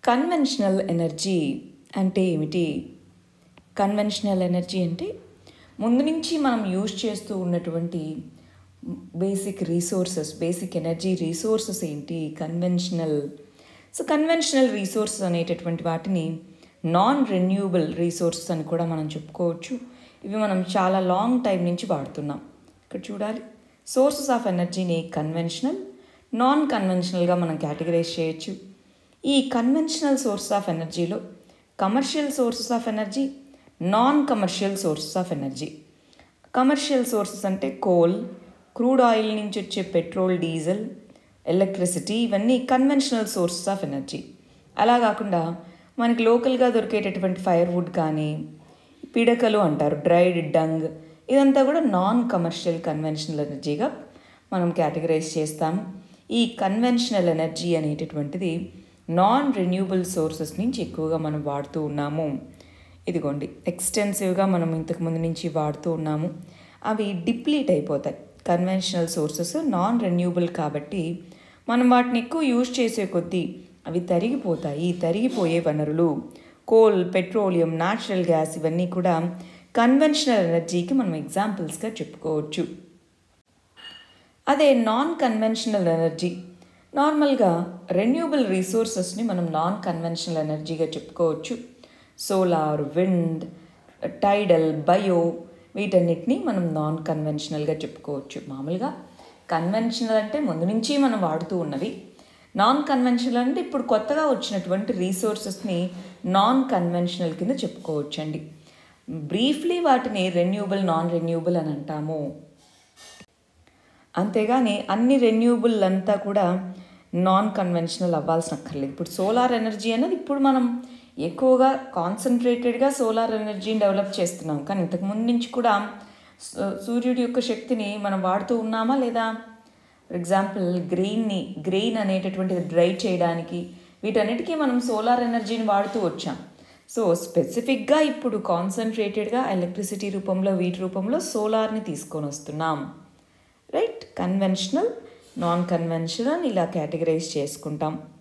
conventional energy అంటే ఏమిటి conventional energy అంటే ముందు నుంచి మనం యూజ్ చేస్తూ ఉన్నటువంటి basic resources basic energy resources ఏంటి కన్వెన్షనల్ సో కన్వెన్షనల్ రీసోర్సెస్ అనేటటువంటి వాటిని నాన్ రెన్యూబుల్ రీసోర్సెస్ అని కూడా మనం చెప్పుకోవచ్చు ఇవి మనం చాలా లాంగ్ టైం నుంచి వాడుతున్నాం ఇక్కడ చూడాలి సోర్సెస్ ఆఫ్ ఎనర్జీని కన్వెన్షనల్ నాన్ కన్వెన్షనల్గా మనం కేటగరైజ్ చేయొచ్చు ఈ కన్వెన్షనల్ సోర్స్ ఆఫ్ ఎనర్జీలో commercial sources of energy non commercial sources of energy commercial sources అంటే కోల్ క్రూడ్ ఆయిల్ నుంచి వచ్చే పెట్రోల్ డీజిల్ ఎలక్ట్రిసిటీ ఇవన్నీ కన్వెన్షనల్ సోర్సెస్ ఆఫ్ ఎనర్జీ అలా కాకుండా మనకి లోకల్గా దొరికేటటువంటి ఫైర్ వుడ్ కానీ పిడకలు అంటారు డ్రైడ్ డంగ్ ఇదంతా కూడా నాన్ కమర్షియల్ కన్వెన్షనల్ ఎనర్జీగా మనం కేటగరైజ్ చేస్తాము ఈ కన్వెన్షనల్ ఎనర్జీ అనేటటువంటిది నాన్ రెన్యూబుల్ సోర్సెస్ నుంచి ఎక్కువగా మనం వాడుతూ ఉన్నాము ఇదిగోండి ఎక్స్టెన్సివ్గా మనం ఇంతకుముందు నుంచి వాడుతూ ఉన్నాము అవి డిప్లీట్ అయిపోతాయి కన్వెన్షనల్ సోర్సెస్ నాన్ రెన్యూబుల్ కాబట్టి మనం వాటిని ఎక్కువ యూజ్ చేసే కొద్దీ అవి తరిగిపోతాయి తరిగిపోయే వనరులు కోల్ పెట్రోలియం న్యాచురల్ గ్యాస్ ఇవన్నీ కూడా కన్వెన్షనల్ ఎనర్జీకి మనం ఎగ్జాంపుల్స్గా చెప్పుకోవచ్చు అదే నాన్ కన్వెన్షనల్ ఎనర్జీ నార్మల్గా రెన్యూబుల్ రీసోర్సెస్ని మనం నాన్ కన్వెన్షనల్ ఎనర్జీగా చెప్పుకోవచ్చు సోలార్ విండ్ టైడల్ బయో వీటన్నిటిని మనం నాన్ కన్వెన్షనల్గా చెప్పుకోవచ్చు మామూలుగా కన్వెన్షనల్ అంటే ముందు నుంచి మనం వాడుతూ ఉన్నవి నాన్ కన్వెన్షనల్ అంటే ఇప్పుడు కొత్తగా వచ్చినటువంటి రీసోర్సెస్ని నాన్ కన్వెన్షనల్ కింద చెప్పుకోవచ్చు అండి బ్రీఫ్లీ వాటిని రెన్యూబుల్ నాన్ రెన్యూబుల్ అని అంటాము అంతేగాని అన్ని రెన్యూబుల్ అంతా కూడా నాన్ కన్వెన్షనల్ అవ్వాల్సిన అక్కర్లేదు ఇప్పుడు సోలార్ ఎనర్జీ అనేది ఇప్పుడు మనం ఎక్కువగా కాన్సన్ట్రేటెడ్గా సోలార్ ఎనర్జీని డెవలప్ చేస్తున్నాం కానీ ఇంతకుముందు నుంచి కూడా సూర్యుడి యొక్క శక్తిని మనం వాడుతూ ఉన్నామా లేదా ఫర్ ఎగ్జాంపుల్ గ్రెయిన్ని గ్రెయిన్ అనేటటువంటిది డ్రై చేయడానికి వీటన్నిటికీ మనం సోలార్ ఎనర్జీని వాడుతూ వచ్చాం సో స్పెసిఫిక్గా ఇప్పుడు కాన్సన్ట్రేటెడ్గా ఎలక్ట్రిసిటీ రూపంలో వీటి రూపంలో సోలార్ని తీసుకొని వస్తున్నాం రైట్ కన్వెన్షనల్ నాన్ కన్వెన్షనల్ ఇలా కేటగరైజ్ చేసుకుంటాం